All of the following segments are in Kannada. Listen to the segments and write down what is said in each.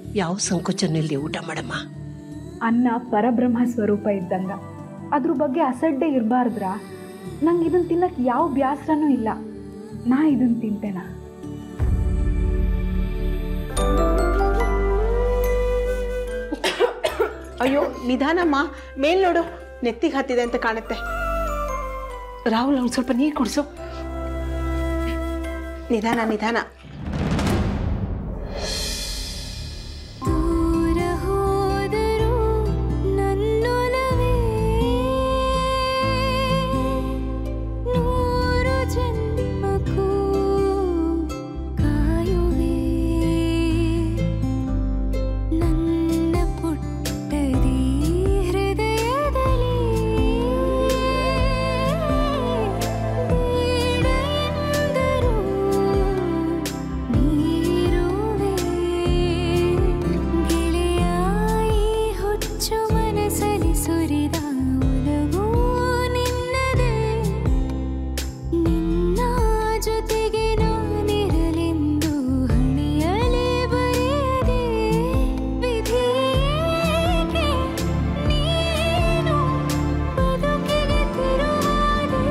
ಯಾವ ಸಂಕೋಚನಲ್ಲಿ ಊಟ ಮಾಡಮ್ಮ ಅನ್ನ ಪರಬ್ರಹ್ಮ ಸ್ವರೂಪ ಇದ್ದಂಗ ಅದ್ರ ಬಗ್ಗೆ ಅಸಡ್ಡೆ ಇರಬಾರ್ದ್ರ ನಂಗೆ ಇದನ್ನ ತಿನ್ನಕ್ಕೆ ಯಾವ ಬ್ಯಾಸ್ರನೂ ಇಲ್ಲ ನಾ ಇದನ್ನ ತಿಂತೇನ ಅಯ್ಯೋ ನಿಧಾನಮ್ಮ ಮೇಲ್ ನೋಡು ನೆತ್ತಿಗೆ ಹತ್ತಿದೆ ಅಂತ ಕಾಣುತ್ತೆ ರಾಹುಲ್ ಅವ್ನು ಸ್ವಲ್ಪ ನೀರು ಕುಡಿಸು ನಿಧಾನ ನಿಧಾನ ದೂರ ಹೋದರೂ ನನ್ನೊಲವೇ ನೂರು ಜನ್ಮಕ್ಕೂ ಕಾಯುವೆ ನನ್ನ ಪುಟ್ಟದಿ ಹೃದಯದಲ್ಲಿ ಬೇಡ ಎಂದರೂ ನೀರುವೆ ಗೆಳೆಯಾಯಿ ಹುಚ್ಚು ಮನಸಲಿ ಸುರಿದ ಒಲವು ನಿನ್ನದೇ ನಿನ್ನ ಜೊತೆಗೆ ನಾನಿರಲೆಂದು ಹಣಿಯಲೇ ಬರೆಯದೆ ವಿಧಿಯೇಕೆ ನೀನು ಬದುಕಿಗೆ ತಿರುವಾದೆ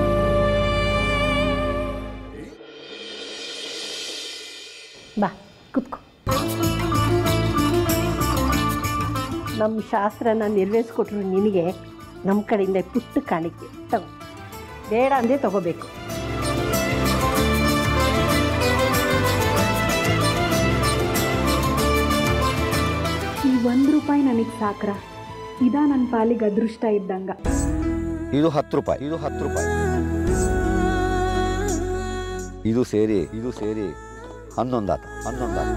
ಬಾ ಕುತ್ಕೋ ನಮ್ಮ ಶಾಸ್ತ್ರನ ನೆರವೇರಿಸ್ಕೊಟ್ರು ನಿನಗೆ ನಮ್ಮ ಕಡೆಯಿಂದ ಪುಟ್ಟ ಕಾಣಿಕೆ ತಗೋ ಬೇಡ ಅಂದೇ ತಗೋಬೇಕು ಈ ಒಂದು ರೂಪಾಯಿ ನನಗೆ ಸಾಕ್ರ ಇದಾ ನನ್ನ ಪಾಲಿಗೆ ಅದೃಷ್ಟ ಇದ್ದಂಗ ಇದು ಹತ್ತು ರೂಪಾಯಿ ಇದು ಹತ್ತು ರೂಪಾಯಿ ಇದು ಸೇರಿ ಇದು ಸೇರಿ ಹನ್ನೊಂದಾತ ಹನ್ನೊಂದಾತ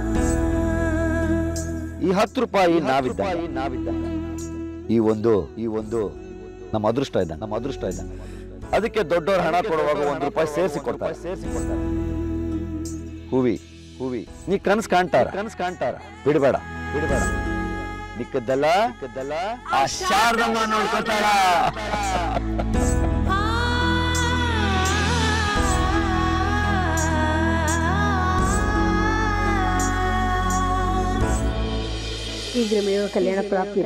ಈ ಹತ್ತು ರೂಪಾಯಿ ನಾವಿದ್ದ ನಾವಿದ್ದ ಈ ಒಂದು ಈ ಒಂದು ನಮ್ಮ ಅದೃಷ್ಟ ಇದ್ದ ನಮ್ಮ ಅದೃಷ್ಟ ಇದ್ದ ಅದಕ್ಕೆ ದೊಡ್ಡವ್ರ ಹಣ ಕೊಡುವಾಗ ಒಂದು ರೂಪಾಯಿ ಸೇರಿಸಿ ಕೊಡ್ತಾರೆ ಸೇರಿಸಿ ಕೊಡ್ತಾರೆ ಹೂವಿ ಹೂವಿ ನೀ ಕನಸು ಕಾಣ್ತಾರ ಕನಸು ಕಾಣ್ತಾರ ಬಿಡಬೇಡ ಬಿಡಬೇಡ ನಿಕ್ಕದ್ದಲ್ಲ ನಿಕ್ಕದ್ದಲ್ಲ ಆ ಶಾರದಮ್ಮ ನೋಡ್ಕೊತಾಳ ಶೀಘ್ರಮೇವ ಕಲ್ಯಾಣ ಪ್ರಾಪ್ತಿ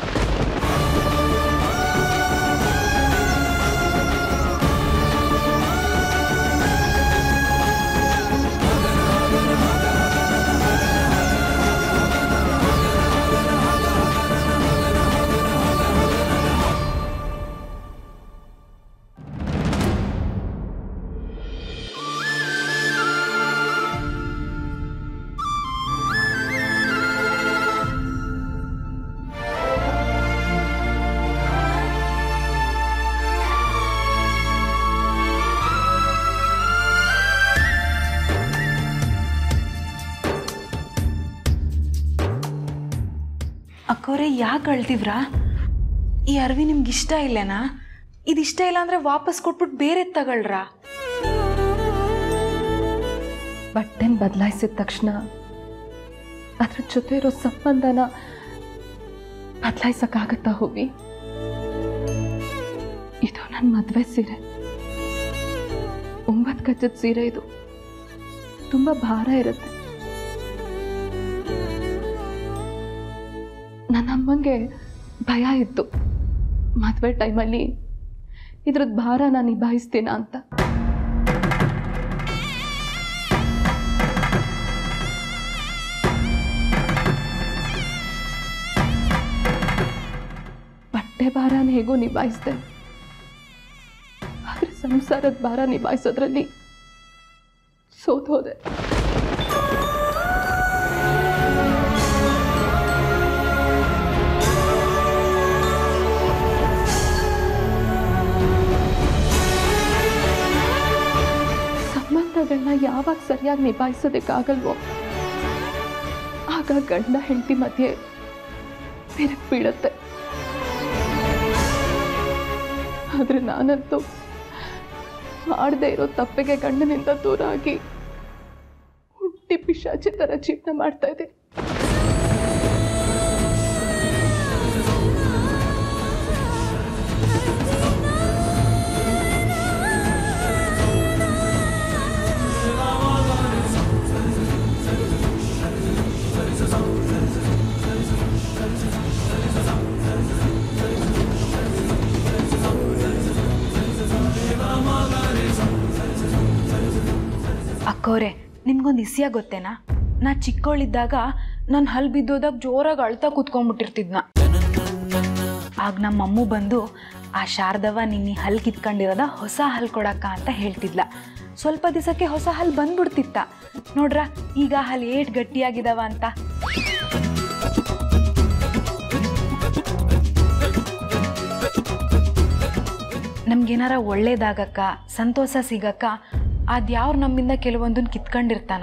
ಅಕ್ಕವ್ರೆ ಯಾಕೆ ಅಳ್ತಿವ್ರಾ ಈ ಅರ್ವಿ ನಿಮ್ಗೆ ಇಷ್ಟ ಇಲ್ಲೇನಾ ಇದಿಷ್ಟ ಇಲ್ಲ ಅಂದ್ರೆ ವಾಪಸ್ ಕೊಟ್ಬಿಟ್ಟು ಬೇರೆ ತಗೊಳ್ರಾ ಬಟ್ಟೆನ ಬದಲಾಯಿಸಿದ ತಕ್ಷಣ ಅದ್ರ ಜೊತೆ ಇರೋ ಸಂಬಂಧನ ಬದಲಾಯಿಸಕ್ಕಾಗತ್ತಾ ಹೋಗಿ ಇದು ನನ್ನ ಮದುವೆ ಸೀರೆ ಒಂಬತ್ತು ಗಜದ ಸೀರೆ ಇದು ತುಂಬ ಭಾರ ಇರುತ್ತೆ ನನ್ನ ಅಮ್ಮಂಗೆ ಭಯ ಇತ್ತು ಮದುವೆ ಟೈಮಲ್ಲಿ ಇದ್ರದ್ದು ಭಾರ ನಾನು ನಿಭಾಯಿಸ್ತೀನ ಅಂತ ಬಟ್ಟೆ ಭಾರನ ಹೇಗೋ ನಿಭಾಯಿಸ್ದೆ ಆದ್ರೆ ಸಂಸಾರದ ಭಾರ ನಿಭಾಯಿಸೋದ್ರಲ್ಲಿ ಸೋತ್ ಹೋದೆ ಸಂಬಂಧಗಳನ್ನ ಯಾವಾಗ ಸರಿಯಾಗಿ ನಿಭಾಯಿಸೋದಕ್ಕಾಗಲ್ವೋ ಆಗ ಗಂಡ ಹೆಂಡತಿ ಮಧ್ಯೆ ಬೆರಕ್ ಬೀಳತ್ತೆ ಆದ್ರೆ ನಾನಂತೂ ಮಾಡದೇ ಇರೋ ತಪ್ಪಿಗೆ ಗಂಡನಿಂದ ದೂರ ಆಗಿ ಹುಟ್ಟಿ ಪಿಶಾಚಿ ಥರ ಜೀವನ ಮಾಡ್ತಾ ಇದ್ದೆ ಭಾವವ್ರೆ ನಿಮ್ಗೊಂದು ಇಸಿಯ ಗೊತ್ತೇನಾ ನಾ ಚಿಕ್ಕವಳಿದ್ದಾಗ ನನ್ನ ಹಲ್ ಬಿದ್ದೋದಾಗ ಜೋರಾಗಿ ಅಳ್ತಾ ಕೂತ್ಕೊಂಡ್ಬಿಟ್ಟಿರ್ತಿದ್ನ ಆಗ ನಮ್ಮ ಅಮ್ಮು ಬಂದು ಆ ಶಾರದವ ನಿನ್ನೆ ಹಲ್ ಕಿತ್ಕೊಂಡಿರೋದ ಹೊಸ ಹಲ್ ಕೊಡಕ್ಕ ಅಂತ ಹೇಳ್ತಿದ್ಲ ಸ್ವಲ್ಪ ದಿವಸಕ್ಕೆ ಹೊಸ ಹಲ್ ಬಂದ್ಬಿಡ್ತಿತ್ತ ನೋಡ್ರ ಈಗ ಹಲ್ ಏಟ್ ಗಟ್ಟಿಯಾಗಿದಾವ ಅಂತ ನಮ್ಗೇನಾರ ಒಳ್ಳೇದಾಗಕ್ಕ ಸಂತೋಷ ಸಿಗಕ್ಕ ಅದ್ಯಾವ್ರು ನಮ್ಮಿಂದ ಕೆಲವೊಂದನ್ನ ಕಿತ್ಕೊಂಡಿರ್ತಾನ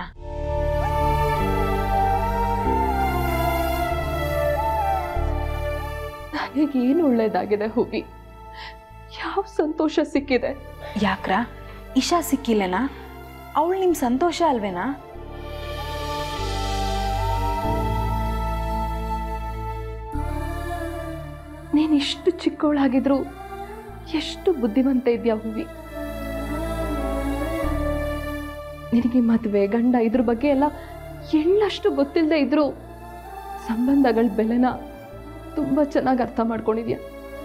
ನನಗೇನು ಒಳ್ಳೇದಾಗಿದೆ ಹುವಿ ಯಾವ ಸಂತೋಷ ಸಿಕ್ಕಿದೆ ಯಾಕ್ರ ಇಶಾ ಸಿಕ್ಕಿಲ್ಲೇನಾ ಅವಳು ನಿಮ್ಮ ಸಂತೋಷ ಅಲ್ವೇನಾ ನೀನು ಇಷ್ಟು ಚಿಕ್ಕವಳಾಗಿದ್ರು ಎಷ್ಟು ಬುದ್ಧಿವಂತ ಇದೆಯಾ ಹುವಿ ನಿನಗೆ ಮದುವೆ ಗಂಡ ಇದ್ರ ಬಗ್ಗೆ ಎಲ್ಲ ಎಳ್ಳಷ್ಟು ಗೊತ್ತಿಲ್ಲದೆ ಇದ್ರು ಸಂಬಂಧಗಳ ಬೆಲೆನ ತುಂಬ ಚೆನ್ನಾಗಿ ಅರ್ಥ ಮಾಡ್ಕೊಂಡಿದ್ಯಾ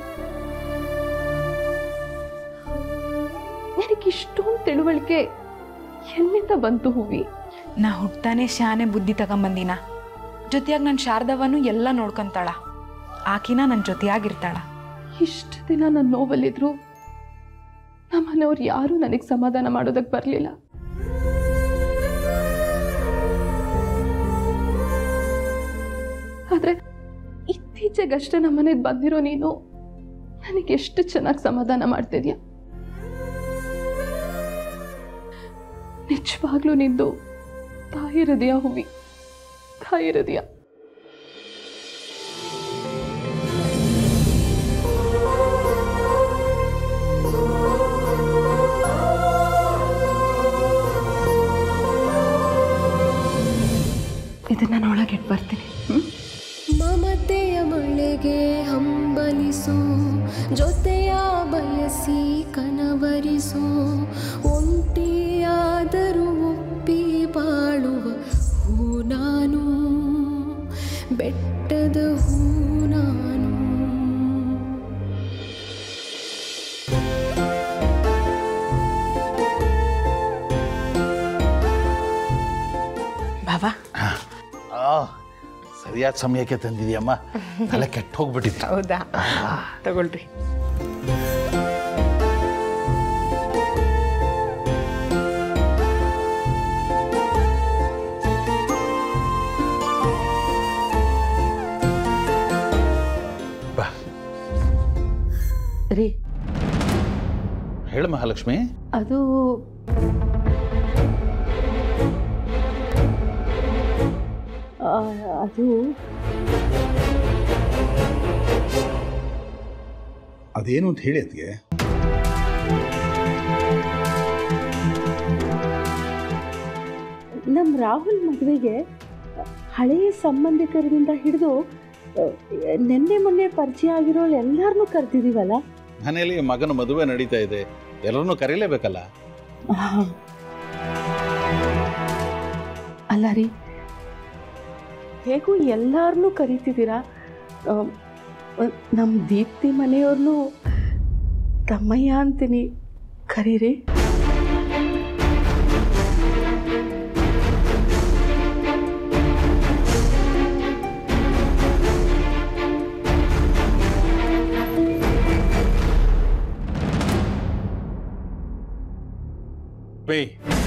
ನಿನಗೆ ಇಷ್ಟೊಂದು ತಿಳುವಳಿಕೆ ಎಲ್ಲಿಂದ ಬಂತು ಹೂವಿ ನಾ ಹುಟ್ಟಾನೆ ಶಾನೆ ಬುದ್ಧಿ ತಗೊಂಬಂದಿನ ಜೊತೆಯಾಗಿ ನನ್ನ ಶಾರದವನು ಎಲ್ಲ ನೋಡ್ಕೊಂತಾಳ ಆಕಿನ ನನ್ನ ಜೊತೆಯಾಗಿರ್ತಾಳ ಇಷ್ಟು ದಿನ ನನ್ನ ನೋವಲ್ಲಿದ್ರು ನಮ್ಮ ಮನೆಯವ್ರು ಯಾರೂ ನನಗೆ ಸಮಾಧಾನ ಮಾಡೋದಕ್ಕೆ ಬರಲಿಲ್ಲ ಆದರೆ ಇತ್ತೀಚೆಗಷ್ಟೇ ನಮ್ಮ ಮನೆಗೆ ಬಂದಿರೋ ನೀನು ನನಗೆ ಎಷ್ಟು ಚೆನ್ನಾಗಿ ಸಮಾಧಾನ ಮಾಡ್ತಿದ್ಯಾ ನಿಜವಾಗ್ಲೂ ನಿಂದು ತಾಯಿ ಹೃದಯ ಹುವಿ ತಾಯಿ ಹೃದಯ ಇದನ್ನ ನಾನು ಒಳಗಿಟ್ಟು ಬರ್ತೀನಿ ಹ್ಮ್? ಮಮತೆಯ ಮಳೆಗೆ ಹಂಬಲಿಸು ಜೊತೆಯ ಬಯಸಿ ಕನವರಿಸು ಒಂಟಿಯಾದರೂ ಒಪ್ಪಿ ಬಾಳುವ ಹೂ ನಾನು ಬೆಟ್ಟದ ಹೂ ನಾನು ಭಾವ ಆ, ಸರಿಯಾದ ಸಮಯಕ್ಕೆ ತಂದಿದ್ಯಮ್ಮ ತಲೆ ಕೆಟ್ಟ ಹೋಗ್ಬಿಟ್ಟಿತ್ತು ಹೌದಾ ತಗೊಳ್ರಿ ಬಾ ರೀ ಹೇಳು ಮಹಾಲಕ್ಷ್ಮಿ ಅದು ಆ, ಅದು ಅದೇನು ಅಂತ ಹೇಳಿ ಅದಕ್ಕೆ ನಮ್ಮ ರಾಹುಲ್ ಮದುವೆಗೆ ಹಳೆಯ ಸಂಬಂಧಿಕರಿಂದ ಹಿಡಿದು ನಿನ್ನೆ ಮೊನ್ನೆ ಪರಿಚಯ ಆಗಿರೋ ಎಲ್ಲರನ್ನೂ ಕರ್ತಿದ್ದೀವಲ್ಲ ಮನೆಯಲ್ಲಿ ಮಗನ ಮದುವೆ ನಡೀತಾ ಇದೆ ಎಲ್ಲರನ್ನೂ ಕರೀಲೇಬೇಕಲ್ಲ ಅಲ್ಲ ರೀ ಹೇಗೂ ಎಲ್ಲರನ್ನೂ ಕರಿತಿದ್ದೀರಾ ನಮ್ಮ ದೀಪ್ತಿ ಮನೆಯವ್ರನ್ನೂ ತಮ್ಮಯ್ಯ ಅಂತೀನಿ ಕರೀರಿ ಬೇ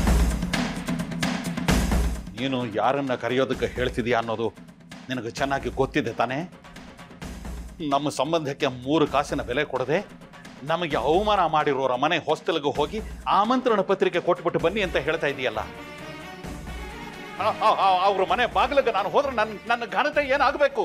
ನೀನು ಯಾರನ್ನ ಕರೆಯೋದಕ್ಕೆ ಹೇಳ್ತಿದ್ಯಾ ಅನ್ನೋದು ನಿನಗೆ ಚೆನ್ನಾಗಿ ಗೊತ್ತಿದೆ ತಾನೇ ನಮ್ಮ ಸಂಬಂಧಕ್ಕೆ ಮೂರು ಕಾಸಿನ ಬೆಲೆ ಕೊಡದೆ ನಮಗೆ ಅವಮಾನ ಮಾಡಿರೋರ ಮನೆ ಹಾಸ್ಟೆಲ್ಗೆ ಹೋಗಿ ಆಮಂತ್ರಣ ಪತ್ರಿಕೆ ಕೊಟ್ಬಿಟ್ಟು ಬನ್ನಿ ಅಂತ ಹೇಳ್ತಾ ಇದೆಯಲ್ಲ ಅವ್ರ ಮನೆ ಬಾಗಿಲಿಗೆ ನಾನು ಹೋದ್ರೆ ನನ್ನ ನನ್ನ ಘನತೆ ಏನಾಗಬೇಕು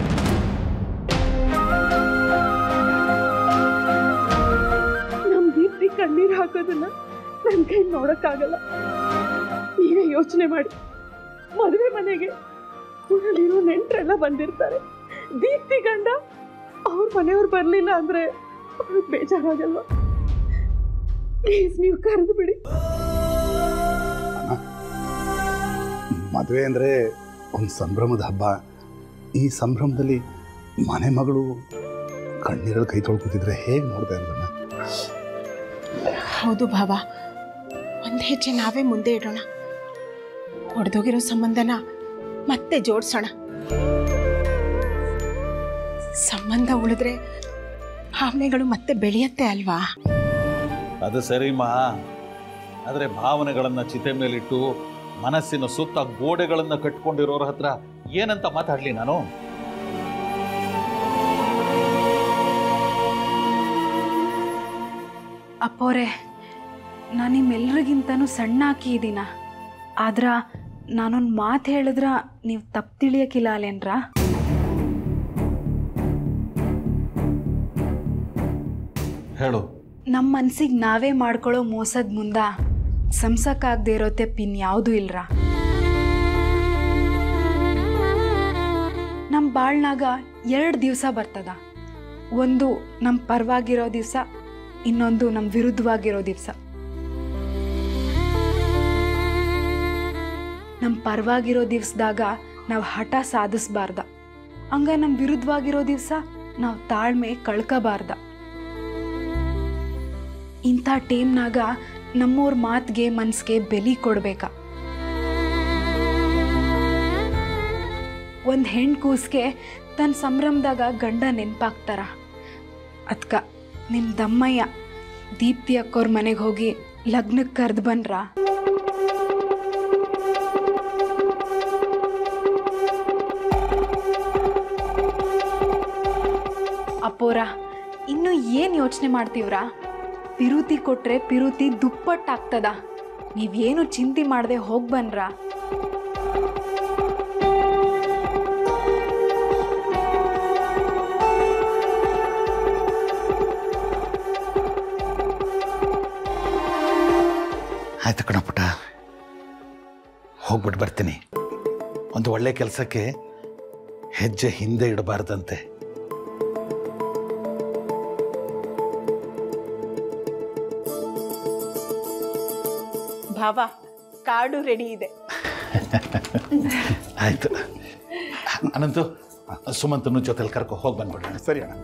ನಮ್ಮ ದೀಪ್ತಿ ಕಣ್ಣೀರು ಹಾಕೋದನ್ನ ನನ್ನ ಕೈ ನೋಡೋಕ್ಕಾಗಲ್ಲ ನೀವೇ ಯೋಚನೆ ಮಾಡಿ ಮದುವೆ ಮನೆಗೆ ಊರಲ್ಲಿರೋ ನೆಂಟರೆಲ್ಲ ಬಂದಿರ್ತಾರೆ ದೀಪ್ತಿ ಗಂಡ ಅವ್ರ ಮನೆಯವ್ರು ಬರಲಿಲ್ಲ ಅಂದ್ರೆ ಅವ್ರಿಗೆ ಬೇಜಾರಾಗಲ್ವಾ ಪ್ಲೀಸ್ ನೀವು ಕರೆದು ಬಿಡಿ ಮದುವೆ ಅಂದರೆ ಒಂದು ಸಂಭ್ರಮದ ಹಬ್ಬ ಈ ಸಂಭ್ರಮದಲ್ಲಿ ಮನೆ ಮಗಳು ಕಣ್ಣೀರಲ್ಲಿ ಕೈ ತೊಳ್ಕೊತಿದ್ರೆ ಹೇಗೆ ನೋಡ್ದೆ ಅದನ್ನ ಹೌದು ಭಾವ ಒಂದು ಹೆಜ್ಜೆ ನಾವೇ ಮುಂದೆ ಇಡೋಣ ಒಡೆದೋಗಿರೋ ಸಂಬಂಧನ ಮತ್ತೆ ಜೋಡಿಸೋಣ ಸಂಬಂಧ ಉಳಿದ್ರೆ ಭಾವನೆಗಳು ಮತ್ತೆ ಬೆಳೆಯತ್ತೆ ಅಲ್ವಾ ಅದು ಸರಿಮಾ ಆದರೆ ಭಾವನೆಗಳನ್ನು ಚಿತೆ ಮೇಲಿಟ್ಟು ಮನಸ್ಸಿನ ಸುತ್ತ ಗೋಡೆಗಳನ್ನು ಕಟ್ಕೊಂಡಿರೋರ ಹತ್ರ ಏನಂತ ಮಾತಾಡಲಿ ನಾನು ಅಪ್ಪೋರೆ ನಾನು ನಿಮ್ಮೆಲ್ರಿಗಿಂತನೂ ಸಣ್ಣ ಆಕಿ ಇದೀನ ಆದ್ರ ನಾನೊಂದು ಮಾತು ಹೇಳಿದ್ರ ನೀವು ತಪ್ಪು ತಿಳಿಯಕ್ಕಿಲ್ಲ ಅಲ್ಲೇನ್ರ ಹೇಳು ನಮ್ಮ ಮನ್ಸಿಗೆ ನಾವೇ ಮಾಡ್ಕೊಳ್ಳೋ ಮೋಸದ ಮುಂದ ಸಂಸಕ್ಕಾಗದೇ ಇರೋ ತೆಪ್ಪು ಇನ್ಯಾವುದೂ ಇಲ್ರ ನಮ್ಮ ಬಾಳ್ನಾಗ ಎರಡು ದಿವಸ ಬರ್ತದ ಒಂದು ನಮ್ಮ ಪರವಾಗಿರೋ ದಿವಸ ಇನ್ನೊಂದು ನಮ್ಮ ವಿರುದ್ಧವಾಗಿರೋ ದಿವಸ ನಮ್ಮ ಪರವಾಗಿರೋ ದಿವ್ಸದಾಗ ನಾವು ಹಠ ಸಾಧಿಸ್ಬಾರ್ದ ಹಂಗ ನಮ್ಮ ವಿರುದ್ಧವಾಗಿರೋ ದಿವಸ ನಾವು ತಾಳ್ಮೆ ಕಳ್ಕಬಾರ್ದ ಇಂಥ ಟೈಮ್ನಾಗ ನಮ್ಮವ್ರ ಮಾತಿಗೆ ಮನ್ಸಿಗೆ ಬೆಲಿ ಕೊಡ್ಬೇಕ ಒಂದು ಹೆಣ್ಣು ಕೂಸ್ಗೆ ತನ್ನ ಸಂಭ್ರಮದಾಗ ಗಂಡ ನೆನಪಾಗ್ತಾರ ಅದ್ಕ ನಿಮ್ಮ ದಮ್ಮಯ್ಯ ದೀಪ್ತಿ ಅಕ್ಕೋರ್ ಮನೆಗೆ ಹೋಗಿ ಲಗ್ನಕ್ಕೆ ಕರೆದು ಬನ್ರ ಅಪ್ಪೋರ ಇನ್ನು ಏನು ಯೋಚನೆ ಮಾಡ್ತೀವ್ರಾ ಪಿರುತಿ ಕೊಟ್ರೆ ಪಿರುತಿ ದುಪ್ಪಟ್ಟಾಗ್ತದ ನೀವೇನು ಚಿಂತೆ ಮಾಡದೆ ಹೋಗಿ ಬನ್ರ ಆಯ್ತು ಕಣ ಪುಟ್ಟ ಹೋಗ್ಬಿಟ್ಟು ಬರ್ತೀನಿ ಒಂದು ಒಳ್ಳೆ ಕೆಲಸಕ್ಕೆ ಹೆಜ್ಜೆ ಹಿಂದೆ ಇಡಬಾರ್ದಂತೆ ಭಾವ ಕಾರ್ಡು ರೆಡಿ ಇದೆ ಆಯ್ತು ಅನಂತು ಸುಮಂತನು ಜೊತೆಲಿ ಕರ್ಕೊ ಹೋಗಿ ಬಂದ್ಬಿಡೋಣ ಸರಿ ಅಣ್ಣ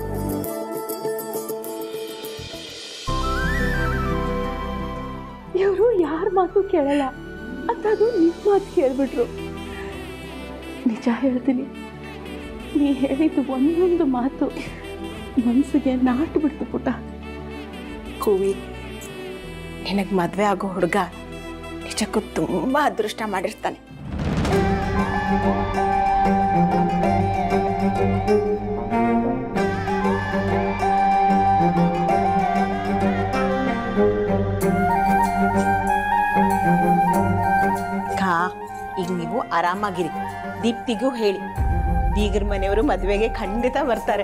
ಇವರು ಯಾರ ಮಾತು ಕೇಳಲ್ಲ ಅದು ನಿಮ್ಮ ಮಾತು ಕೇಳ್ಬಿಟ್ರು ನಿಜ ಹೇಳ್ತೀನಿ ನೀ ಹೇಳಿದ್ದು ಒಂದೊಂದು ಮಾತು ಮನಸ್ಸಿಗೆ ನಾಟು ಬಿಡ್ತು ಪುಟ ಕೂವಿ ನಿನಗೆ ಮದುವೆ ಆಗೋ ಹುಡುಗ ನಿಜಕ್ಕೂ ತುಂಬ ಅದೃಷ್ಟ ಮಾಡಿರ್ತಾನೆ ಕಾ ಈಗ ನೀವು ಆರಾಮಾಗಿರಿ ದೀಪ್ತಿಗೂ ಹೇಳಿ ಬೀಗರ ಮನೆಯವರು ಮದುವೆಗೆ ಖಂಡಿತ ಬರ್ತಾರೆ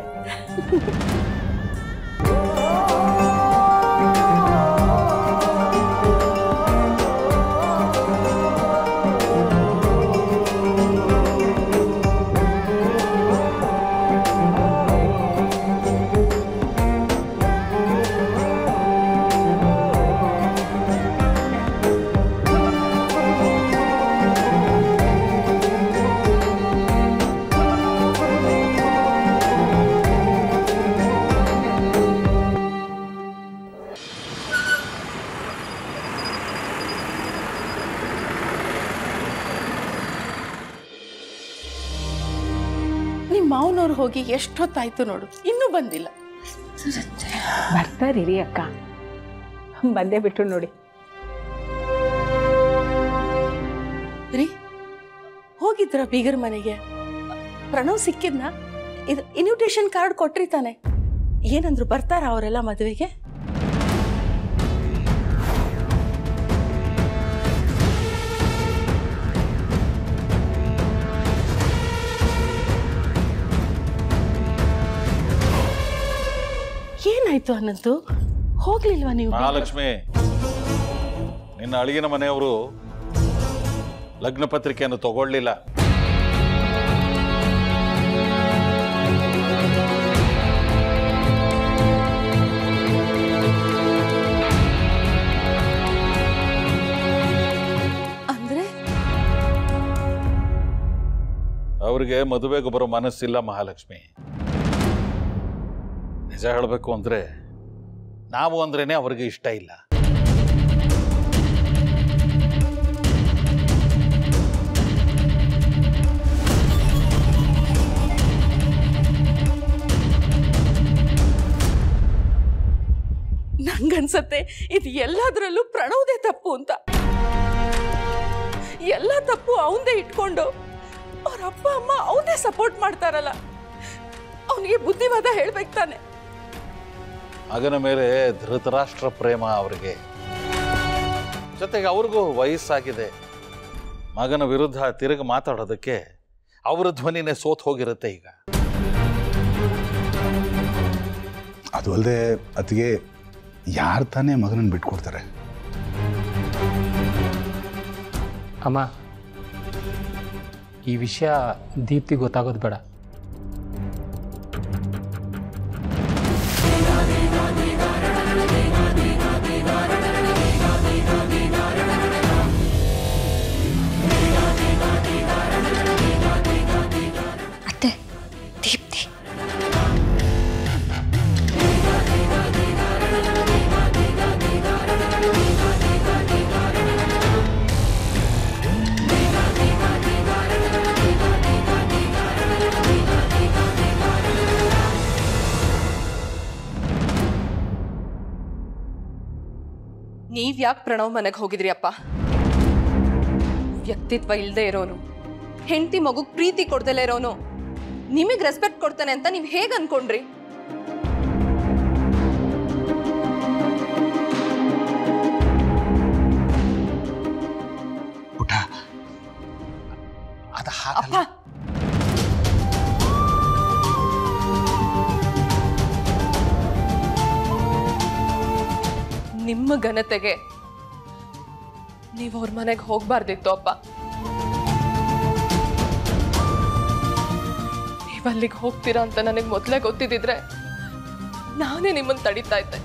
ನಿಮ್ಮ ಮಾವನವ್ರು ಹೋಗಿ ಎಷ್ಟೊತ್ತಾಯ್ತು ನೋಡು ಇನ್ನೂ ಬಂದಿಲ್ಲ ಬರ್ತಾರಿರಿ ಅಕ್ಕ ಬಂದೇ ಬಿಟ್ರು ನೋಡಿ ರೀ ಹೋಗಿದ್ರ ಬೀಗರ್ ಮನೆಗೆ ಪ್ರಣವ್ ಸಿಕ್ಕಿದ್ನಾ ಇದು ಇನ್ವಿಟೇಷನ್ ಕಾರ್ಡ್ ಕೊಟ್ರಿ ತಾನೆ ಏನಂದ್ರು ಬರ್ತಾರ ಅವರೆಲ್ಲ ಮದುವೆಗೆ ಏನಾಯ್ತು ಅನ್ನಂತು ಹೋಗ್ಲಿಲ್ವಾ ನೀವು ಮಹಾಲಕ್ಷ್ಮಿ ನಿನ್ನ ಅಳಿಗಿನ ಮನೆಯವರು ಲಗ್ನ ಪತ್ರಿಕೆಯನ್ನು ತಗೊಳ್ಳಿಲ್ಲ ಅಂದ್ರೆ ಅವರಿಗೆ ಮದುವೆಗೆ ಬರೋ ಮನಸ್ಸಿಲ್ಲ ಮಹಾಲಕ್ಷ್ಮಿ ನಿಜ ಹೇಳಬೇಕು ಅಂದ್ರೆ ನಾವು ಅಂದ್ರೇನೆ ಅವ್ರಿಗೆ ಇಷ್ಟ ಇಲ್ಲ ನನಗನ್ಸತ್ತೆ ಇದು ಎಲ್ಲದರಲ್ಲೂ ಪ್ರಣವ್ದೇ ತಪ್ಪು ಅಂತ ಎಲ್ಲ ತಪ್ಪು ಅವಂದೇ ಇಟ್ಕೊಂಡು ಅವ್ರ ಅಪ್ಪ ಅಮ್ಮ ಅವನೇ ಸಪೋರ್ಟ್ ಮಾಡ್ತಾರಲ್ಲ ಅವನಿಗೆ ಬುದ್ಧಿವಾದ ಹೇಳ್ಬೇಕು ತಾನೆ ಮಗನ ಮೇಲೆ ಧೃತರಾಷ್ಟ್ರ ಪ್ರೇಮ ಅವರಿಗೆ ಜೊತೆಗೆ ಅವ್ರಿಗೂ ವಯಸ್ಸಾಗಿದೆ ಮಗನ ವಿರುದ್ಧ ತಿರುಗಿ ಮಾತಾಡೋದಕ್ಕೆ ಅವರ ಧ್ವನಿನೇ ಸೋತ್ ಹೋಗಿರುತ್ತೆ ಈಗ ಅದು ಅಲ್ಲದೆ ಅತಿಗೆ ಯಾರು ತಾನೇ ಮಗನನ್ನು ಬಿಟ್ಕೊಡ್ತಾರೆ ಅಮ್ಮ ಈ ವಿಷಯ ದೀಪ್ತಿ ಗೊತ್ತಾಗೋದು ಬೇಡ ಅತ್ತೆ ದೀಪ್ತಿ ನೀವ್ ಯಾಕೆ ಪ್ರಣವ್ ಮನೆಗೆ ಹೋಗಿದ್ರಿ ಅಪ್ಪ ವ್ಯಕ್ತಿತ್ವ ಇಲ್ಲದೆ ಇರೋನು ಹೆಂಡತಿ ಮಗುಗ್ ಪ್ರೀತಿ ಕೊಡ್ದಲೇ ಇರೋನು ನಿಮಗ್ ರೆಸ್ಪೆಕ್ಟ್ ಕೊಡ್ತಾನೆ ಅಂತ ನೀವ್ ಹೇಗ್ ಅನ್ಕೊಂಡ್ರಿ ಪುಟ ಅದು ಅಪ್ಪ ನಿಮ್ಮ ಘನತೆಗೆ ನೀವು ಅವ್ರ ಮನೆಗೆ ಹೋಗ್ಬಾರ್ದಿತ್ತು ಅಪ್ಪ ನೀವು ಅಲ್ಲಿಗೆ ಹೋಗ್ತೀರಾ ಅಂತ ನನಗೆ ಮೊದಲೇ ಗೊತ್ತಿದ್ದಿದ್ರೆ ನಾನೇ ನಿಮ್ಮನ್ನು ತಡಿತಾ ಇದ್ದೆ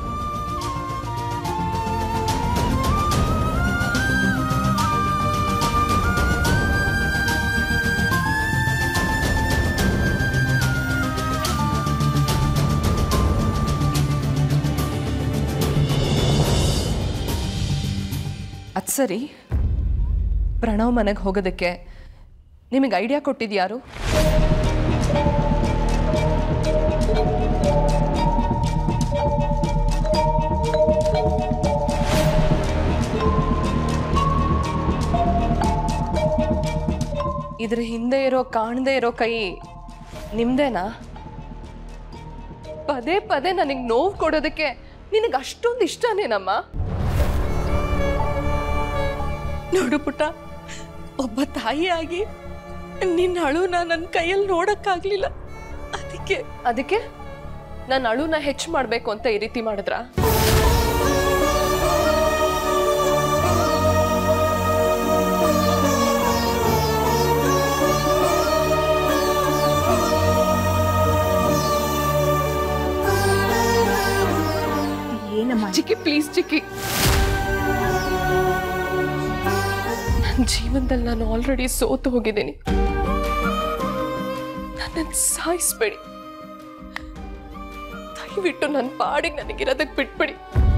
ಅದು ಸರಿ ಪ್ರಣವ್ ಮನೆಗೆ ಹೋಗೋದಕ್ಕೆ ನಿಮಗೆ ಐಡಿಯಾ ಕೊಟ್ಟಿದ್ಯಾರು ಇದ್ರ ಹಿಂದೆ ಇರೋ ಕಾಣದೇ ಇರೋ ಕೈ ನಿಮ್ದೇನಾ ಪದೇ ಪದೇ ನನಗೆ ನೋವು ಕೊಡೋದಕ್ಕೆ ನಿನಗೆ ಅಷ್ಟೊಂದು ಇಷ್ಟನೇನಮ್ಮ ನೋಡು ಪುಟ್ಟ ಒಬ್ಬ ತಾಯಿಯಾಗಿ ನಿನ್ನ ಅಳುನ ನನ್ನ ಕೈಯಲ್ಲಿ ನೋಡಕ್ಕಾಗ್ಲಿಲ್ಲ ಅದಕ್ಕೆ ಅದಕ್ಕೆ ನಾನು ಅಳುನ ಹೆಚ್ಚು ಮಾಡಬೇಕು ಅಂತ ಈ ರೀತಿ ಮಾಡಿದ್ರ ಏನಮ್ಮ ಚಿಕ್ಕಿ ಪ್ಲೀಸ್ ಚಿಕ್ಕಿ ನನ್ನ ಜೀವನದಲ್ಲಿ ನಾನು ಆಲ್ರೆಡಿ ಸೋತು ಹೋಗಿದ್ದೀನಿ ನನ್ನನ್ನು ಸಾಯಿಸ್ಬೇಡಿ ದಯವಿಟ್ಟು ನನ್ನ ಪಾಡಿಗೆ ನನಗಿರೋದಕ್ಕೆ ಬಿಟ್ಬಿಡಿ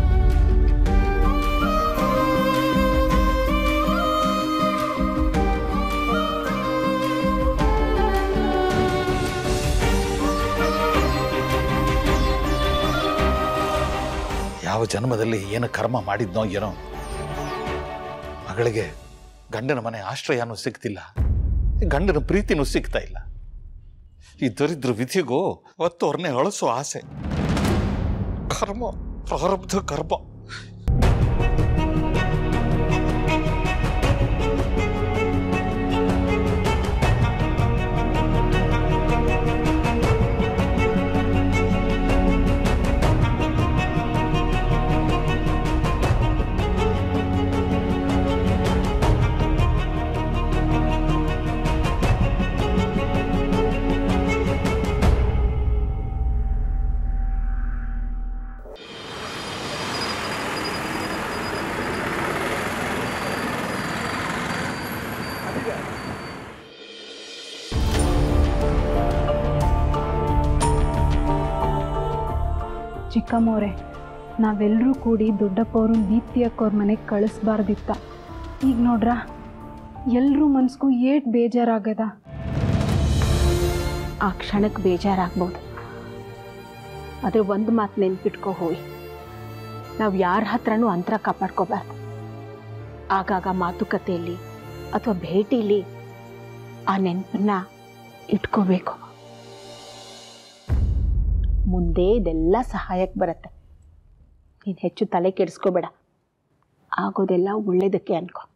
ಯಾವ ಜನ್ಮದಲ್ಲಿ ಏನು ಕರ್ಮ ಮಾಡಿದ್ನೋ ಏನೋ ಮಗಳಿಗೆ ಗಂಡನ ಮನೆ ಆಶ್ರಯನೂ ಸಿಗ್ತಿಲ್ಲ ಗಂಡನ ಪ್ರೀತಿನೂ ಸಿಗ್ತಾ ಇಲ್ಲ ಈ ದರಿದ್ರ ವಿಧಿಗೂ ಒತ್ತೋರ್ನೆ ಅಳಿಸೋ ಆಸೆ ಕರ್ಮ ಪ್ರಾರಬ್ಧ ಕರ್ಮ ಚಿಕ್ಕಮ್ಮವ್ರೆ ನಾವೆಲ್ಲರೂ ಕೂಡಿ ದೊಡ್ಡಪ್ಪವ್ರನ್ನ ದೀಪ್ತಿ ಅಕ್ಕವ್ರ ಮನೆಗೆ ಕಳಿಸ್ಬಾರ್ದಿತ್ತ ಈಗ ನೋಡ್ರ ಎಲ್ಲರೂ ಮನ್ಸ್ಗೂ ಏಟ್ ಬೇಜಾರಾಗದ ಆ ಕ್ಷಣಕ್ಕೆ ಬೇಜಾರಾಗ್ಬೋದು ಆದರೆ ಒಂದು ಮಾತು ನೆನ್ಪಿಟ್ಕೋ ಹೋಯ್ ನಾವು ಯಾರ ಹತ್ರನೂ ಅಂತರ ಕಾಪಾಡ್ಕೋಬಾರ್ದು ಆಗಾಗ ಮಾತುಕತೆಯಲ್ಲಿ ಅಥವಾ ಭೇಟಿಲಿ ಆ ನೆನಪನ್ನ ಇಟ್ಕೋಬೇಕು ಮುಂದೆ ಇದೆಲ್ಲ ಸಹಾಯಕ್ಕೆ ಬರುತ್ತೆ ನೀನು ಹೆಚ್ಚು ತಲೆ ಕೆಡಿಸ್ಕೋಬೇಡ ಆಗೋದೆಲ್ಲ ಒಳ್ಳೇದಕ್ಕೆ ಅನ್ಕೋ